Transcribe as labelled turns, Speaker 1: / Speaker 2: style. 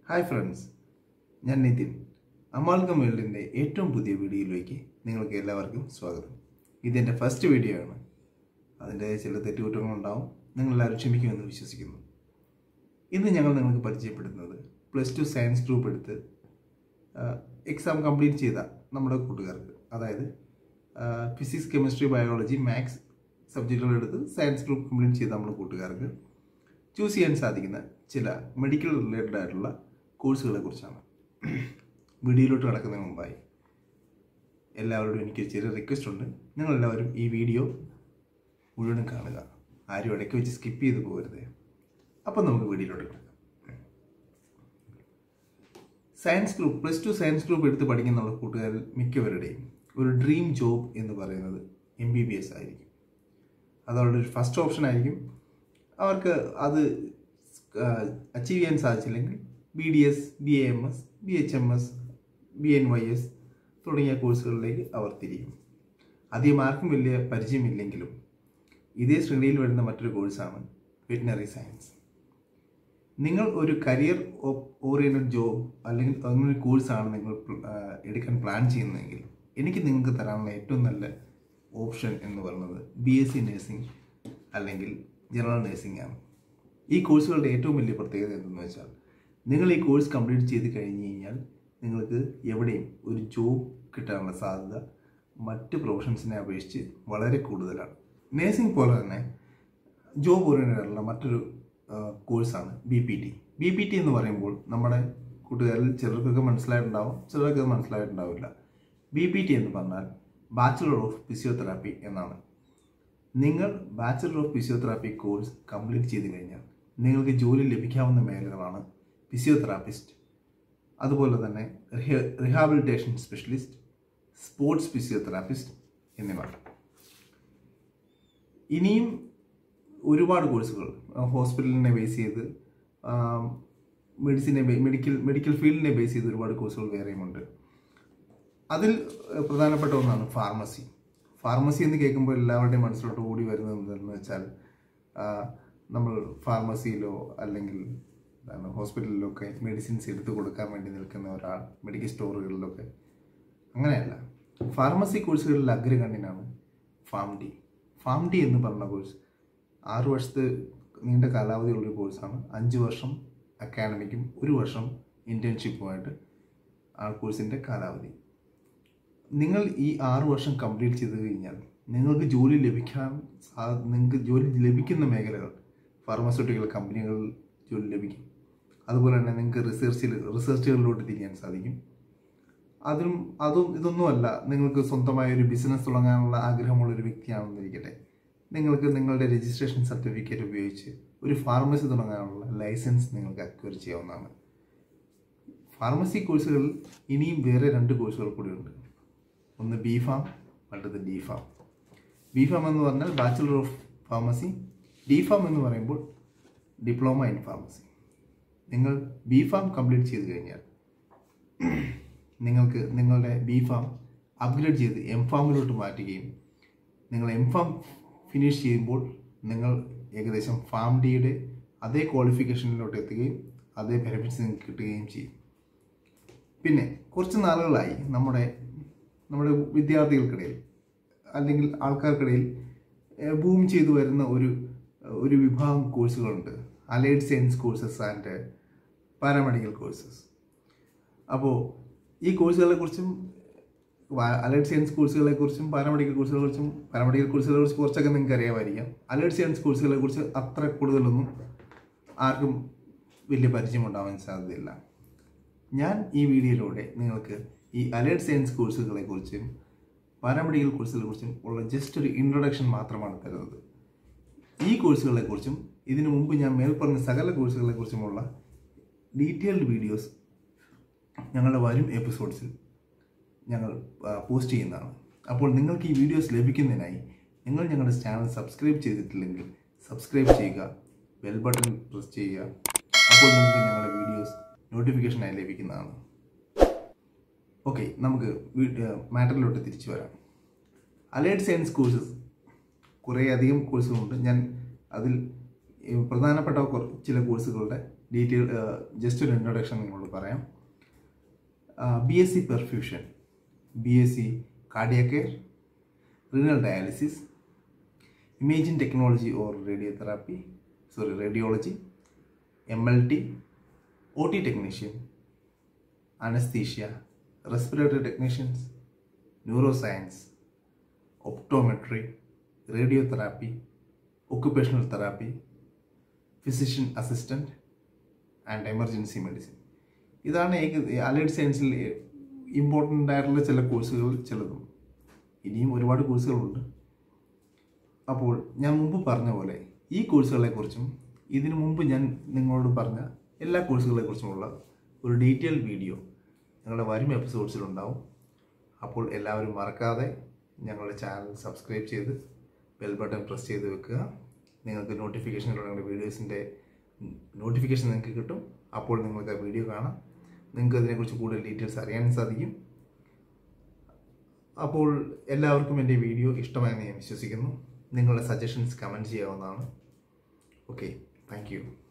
Speaker 1: hi friends ഞാൻ Nitin amalgam വേൾഡിൻ്റെ ഏറ്റവും പുതിയ വീഡിയോയിലേക്ക് നിങ്ങൾക്ക് എല്ലാവർക്കും സ്വാഗതം ഇതെൻ്റെ ഫസ്റ്റ് വീഡിയോ ആണ് അതിൻ്റെ ചില തെറ്റുകുറ്റങ്ങളുണ്ടാവും നിങ്ങളെല്ലാവരും ക്ഷമിക്കുമെന്ന് വിശ്വസിക്കുന്നു ഇന്ന് ഞങ്ങൾ നിങ്ങൾക്ക് പരിചയപ്പെടുത്തുന്നത് പ്ലസ് ടു സയൻസ് ഗ്രൂപ്പ് എടുത്ത് എക്സാം കംപ്ലീറ്റ് ചെയ്ത നമ്മുടെ കൂട്ടുകാർക്ക് അതായത് ഫിസിക്സ് കെമിസ്ട്രി ബയോളജി മാത്സ് സബ്ജക്റ്റുകൾ എടുത്ത് സയൻസ് ഗ്രൂപ്പ് കംപ്ലീറ്റ് ചെയ്ത നമ്മുടെ കൂട്ടുകാർക്ക് ചൂസ് ചെയ്യാൻ സാധിക്കുന്ന ചില മെഡിക്കൽ റിലേറ്റഡ് ആയിട്ടുള്ള കോഴ്സുകളെ കുറിച്ചാണ് വീഡിയോയിലോട്ട് കടക്കുന്നതിന് മുമ്പായി എല്ലാവരോടും എനിക്ക് ചെറിയ റിക്വസ്റ്റ് ഉണ്ട് നിങ്ങളെല്ലാവരും ഈ വീഡിയോ മുഴുവനും കാണുക ആരും ഇടയ്ക്ക് വെച്ച് സ്കിപ്പ് ചെയ്ത് പോകരുത് അപ്പം നമുക്ക് വീഡിയോയിലോട്ട് കിടക്കാം science group plus two science group എടുത്ത് പഠിക്കുന്ന കൂട്ടുകാരിൽ മിക്കവരുടെയും ഒരു ഡ്രീം ജോബ് എന്ന് പറയുന്നത് എം ബി ബി എസ് ആയിരിക്കും അത് അവരുടെ ഒരു ഫസ്റ്റ് ഓപ്ഷൻ ആയിരിക്കും അവർക്ക് അത് അച്ചീവ് ചെയ്യാൻ സാധിച്ചില്ലെങ്കിൽ B D S B A M S B H M S B N Y S തുടങ്ങിയ കോഴ്സുകളിലേക്ക് അവർ തിരിയും അധികം ആർക്കും വലിയ പരിചയമില്ലെങ്കിലും ഇതേ ശ്രേണിയിൽ വരുന്ന മറ്റൊരു കോഴ്സാണ് വെറ്റിനറി സയൻസ് നിങ്ങൾ ഒരു കരിയർ ഓറിയൻറ്റഡ് ജോബ് അല്ലെങ്കിൽ അങ്ങനെ ഒരു കോഴ്സാണ് നിങ്ങൾ എടുക്കാൻ പ്ലാൻ ചെയ്യുന്നതെങ്കിൽ എനിക്ക് നിങ്ങൾക്ക് തരാനുള്ള ഏറ്റവും നല്ല ഓപ്ഷൻ എന്ന് പറയുന്നത് ബി എസ് സി നഴ്സിംഗ് അല്ലെങ്കിൽ ജനറൽ നഴ്സിംഗ് ആണ് ഈ കോഴ്സുകളുടെ ഏറ്റവും വലിയ പ്രത്യേകത എന്തെന്ന് വെച്ചാൽ നിങ്ങൾ ഈ കോഴ്സ് കംപ്ലീറ്റ് ചെയ്ത് കഴിഞ്ഞ് കഴിഞ്ഞാൽ നിങ്ങൾക്ക് എവിടെയും ഒരു ജോബ് കിട്ടാനുള്ള സാധ്യത മറ്റ് പ്രൊഫഷൻസിനെ അപേക്ഷിച്ച് വളരെ കൂടുതലാണ് നേഴ്സിംഗ് പോലെ തന്നെ ജോബ് ഓറിയൻറ്റഡുള്ള മറ്റൊരു കോഴ്സാണ് B P T B P T എന്ന് പറയുമ്പോൾ നമ്മുടെ കൂട്ടുകാരിൽ ചിലർക്കൊക്കെ മനസ്സിലായിട്ടുണ്ടാവും ചിലർക്ക് അത് മനസ്സിലായിട്ടുണ്ടാവില്ല ബി പി ടി എന്ന് പറഞ്ഞാൽ ബാച്ചുലർ ഓഫ് ഫിസിയോതെറാപ്പി എന്നാണ് നിങ്ങൾ bachelor of physiotherapy course complete ചെയ്ത് കഴിഞ്ഞാൽ നിങ്ങൾക്ക് ജോലി ലഭിക്കാവുന്ന മേഖലകളാണ് ഫിസിയോതെറാപ്പിസ്റ്റ് അതുപോലെ തന്നെ റിഹാബിലിറ്റേഷൻ സ്പെഷ്യലിസ്റ്റ് സ്പോർട്സ് ഫിസിയോതെറാപ്പിസ്റ്റ് എന്നിവ ഇനിയും ഒരുപാട് കോഴ്സുകൾ ഹോസ്പിറ്റലിനെ ബേസ് ചെയ്ത് മെഡിസിനെ മെഡിക്കൽ മെഡിക്കൽ ഫീൽഡിനെ ബേസ് ചെയ്ത് ഒരുപാട് കോഴ്സുകൾ വേറെയുമുണ്ട് അതിൽ പ്രധാനപ്പെട്ട ഒന്നാണ് ഫാർമസി ഫാർമസി എന്ന് കേൾക്കുമ്പോൾ എല്ലാവരുടെയും മനസ്സിലോട്ട് ഓടി വരുന്നത് എന്താണെന്ന് വെച്ചാൽ നമ്മൾ ഫാർമസിയിലോ അല്ലെങ്കിൽ എന്താണ് ഹോസ്പിറ്റലിലൊക്കെ മെഡിസിൻസ് എടുത്തു കൊടുക്കാൻ വേണ്ടി നിൽക്കുന്ന ഒരാൾ മെഡിക്കൽ സ്റ്റോറുകളിലൊക്കെ അങ്ങനെയല്ല ഫാർമസി കോഴ്സുകളിൽ അഗ്രഗണ്യനാണ് ഫാം ഡി ഫാം ഡി എന്ന് പറഞ്ഞ കോഴ്സ് ആറ് വർഷത്തെ നീണ്ട കാലാവധിയുള്ളൊരു കോഴ്സാണ് അഞ്ച് വർഷം അക്കാഡമിക്കും ഒരു വർഷം ഇൻറ്റേൺഷിപ്പുമായിട്ട് ആ കോഴ്സിൻ്റെ കാലാവധി നിങ്ങൾ ഈ ആറ് വർഷം കംപ്ലീറ്റ് ചെയ്ത് കഴിഞ്ഞാൽ നിങ്ങൾക്ക് ജോലി ലഭിക്കാൻ നിങ്ങൾക്ക് ജോലി ലഭിക്കുന്ന മേഖലകൾ ഫാർമസ്യൂട്ടിക്കൽ കമ്പനികളിൽ ജോലി ലഭിക്കും അതുപോലെ തന്നെ നിങ്ങൾക്ക് റിസർച്ചിൽ റിസർച്ചുകളിലോട്ട് തിരിയാൻ സാധിക്കും അതിനും അതും ഇതൊന്നുമല്ല നിങ്ങൾക്ക് സ്വന്തമായ ഒരു ബിസിനസ് തുടങ്ങാനുള്ള ആഗ്രഹമുള്ള ഒരു വ്യക്തിയാണെന്നിരിക്കട്ടെ നിങ്ങൾക്ക് നിങ്ങളുടെ രജിസ്ട്രേഷൻ സർട്ടിഫിക്കറ്റ് ഉപയോഗിച്ച് ഒരു ഫാർമസി തുടങ്ങാനുള്ള ലൈസൻസ് നിങ്ങൾക്ക് അക്വയർ ചെയ്യാവുന്നതാണ് ഫാർമസി കോഴ്സുകളിൽ ഇനിയും വേറെ രണ്ട് കോഴ്സുകൾ കൂടിയുണ്ട് ഒന്ന് ബി ഫാം മറ്റത് ഡി ഫാം ബി ഫാം എന്ന് പറഞ്ഞാൽ bachelor of pharmacy D pharm എന്ന് പറയുമ്പോൾ ഡിപ്ലോമ ഇൻ ഫാർമസി നിങ്ങൾ ബി ഫാം കംപ്ലീറ്റ് ചെയ്ത് കഴിഞ്ഞാൽ നിങ്ങൾക്ക് നിങ്ങളുടെ ബി ഫാം അപ്ഗ്രേഡ് ചെയ്ത് എം ഫാമിലോട്ട് മാറ്റുകയും നിങ്ങൾ എം ഫാം ഫിനിഷ് ചെയ്യുമ്പോൾ നിങ്ങൾ ഏകദേശം ഫാം ഡിയുടെ അതേ ക്വാളിഫിക്കേഷനിലോട്ട് എത്തുകയും അതേ ബെനിഫിറ്റ്സ് നിങ്ങൾക്ക് കിട്ടുകയും ചെയ്യും പിന്നെ കുറച്ച് നാളുകളായി നമ്മുടെ നമ്മുടെ വിദ്യാർത്ഥികൾക്കിടയിൽ അല്ലെങ്കിൽ ആൾക്കാർക്കിടയിൽ ബൂം ചെയ്തു വരുന്ന ഒരു ഒരു വിഭാഗം കോഴ്സുകളുണ്ട് allied science courses and paramedical courses അപ്പോൾ ഈ കോഴ്സുകളെക്കുറിച്ചും അലൈഡ് സയൻസ് കോഴ്സുകളെ കുറിച്ചും പാരാമെഡിക്കൽ കോഴ്സുകളെ കുറിച്ചും പാരാമെഡിക്കൽ കോഴ്സുകളെ കുറിച്ച് കുറച്ചൊക്കെ നിങ്ങൾക്ക് അറിയാമായിരിക്കാം അലൈഡ് സയൻസ് കോഴ്സുകളെ കുറിച്ച് അത്ര കൂടുതലൊന്നും ആർക്കും വലിയ പരിചയമുണ്ടാവാൻ സാധ്യതയില്ല ഞാൻ ഈ വീഡിയോയിലൂടെ നിങ്ങൾക്ക് ഈ അലൈഡ് സയൻസ് കോഴ്സുകളെ കുറിച്ചും പാരാമെഡിക്കൽ കോഴ്സുകളെ കുറിച്ചും ഉള്ള ജസ്റ്റ് ഒരു ഇൻട്രൊഡക്ഷൻ മാത്രമാണ് തരുന്നത് ഈ കോഴ്സുകളെ കുറിച്ചും ഇതിനു മുമ്പ് ഞാൻ മേൽപ്പറഞ്ഞ സകല കോഴ്സുകളെ കുറിച്ചുമുള്ള ഡീറ്റെയിൽഡ് വീഡിയോസ് ഞങ്ങളുടെ വരും എപ്പിസോഡ്സിൽ ഞങ്ങൾ പോസ്റ്റ് ചെയ്യുന്നതാണ് അപ്പോൾ നിങ്ങൾക്ക് ഈ വീഡിയോസ് ലഭിക്കുന്നതിനായി നിങ്ങൾ ഞങ്ങളുടെ ചാനൽ സബ്സ്ക്രൈബ് ചെയ്തിട്ടില്ലെങ്കിൽ സബ്സ്ക്രൈബ് ചെയ്യുക ബെൽ ബട്ടൺ പ്രസ് ചെയ്യുക അപ്പോൾ നിങ്ങൾക്ക് ഞങ്ങളുടെ വീഡിയോസ് നോട്ടിഫിക്കേഷനായി ലഭിക്കുന്നതാണ് ഓക്കെ നമുക്ക് മാറ്ററിലോട്ട് തിരിച്ചു വരാം അലൈഡ് സയൻസ് കോഴ്സസ് കുറേ അധികം കോഴ്സുകളുണ്ട് ഞാൻ അതിൽ പ്രധാനപ്പെട്ട ചില കോഴ്സുകളുടെ ഡീറ്റെയിൽ ജസ്റ്റ് ഒരു ഇൻട്രൊഡക്ഷൻ നിങ്ങളോട് പറയാം B S C perfusion B S C cardiac care renal dialysis imaging technology or radiotherapy sorry radiology M L T O T technician anaesthesia respiratory technicians neuroscience optometry radiotherapy occupational therapy physician assistant and emergency medicine ഇതാണ് ഏക allied സയൻസിൽ important ആയിട്ടുള്ള ചില കോഴ്സുകൾ ചിലതും ഇനിയും ഒരുപാട് കോഴ്സുകളുണ്ട് അപ്പോൾ ഞാൻ മുമ്പ് പറഞ്ഞ പോലെ ഈ കോഴ്സുകളെക്കുറിച്ചും ഇതിനു മുമ്പ് ഞാൻ നിങ്ങളോട് പറഞ്ഞ എല്ലാ കോഴ്സുകളെക്കുറിച്ചുമുള്ള ഒരു ഡീറ്റെയിൽ വീഡിയോ ഞങ്ങളുടെ വരും എപ്പിസോഡ്സിലുണ്ടാവും അപ്പോൾ എല്ലാവരും മറക്കാതെ ഞങ്ങളുടെ ചാനൽ സബ്സ്ക്രൈബ് ചെയ്ത് ബെൽ ബട്ടൺ പ്രസ് ചെയ്ത് വെക്കുക നിങ്ങൾക്ക് നോട്ടിഫിക്കേഷനിലൂടെ ഞങ്ങളുടെ വീഡിയോസിൻ്റെ നോട്ടിഫിക്കേഷൻ നിങ്ങൾക്ക് കിട്ടും അപ്പോൾ നിങ്ങൾക്ക് ആ വീഡിയോ കാണാം നിങ്ങൾക്ക് അതിനെക്കുറിച്ച് കൂടുതൽ ഡീറ്റെയിൽസ് അറിയാനും സാധിക്കും അപ്പോൾ എല്ലാവർക്കും എൻ്റെ വീഡിയോ ഇഷ്ടമായെന്ന് ഞാൻ വിശ്വസിക്കുന്നു നിങ്ങളുടെ സജഷൻസ് കമൻറ്റ് ചെയ്യാവുന്നതാണ് ഓക്കെ താങ്ക് യു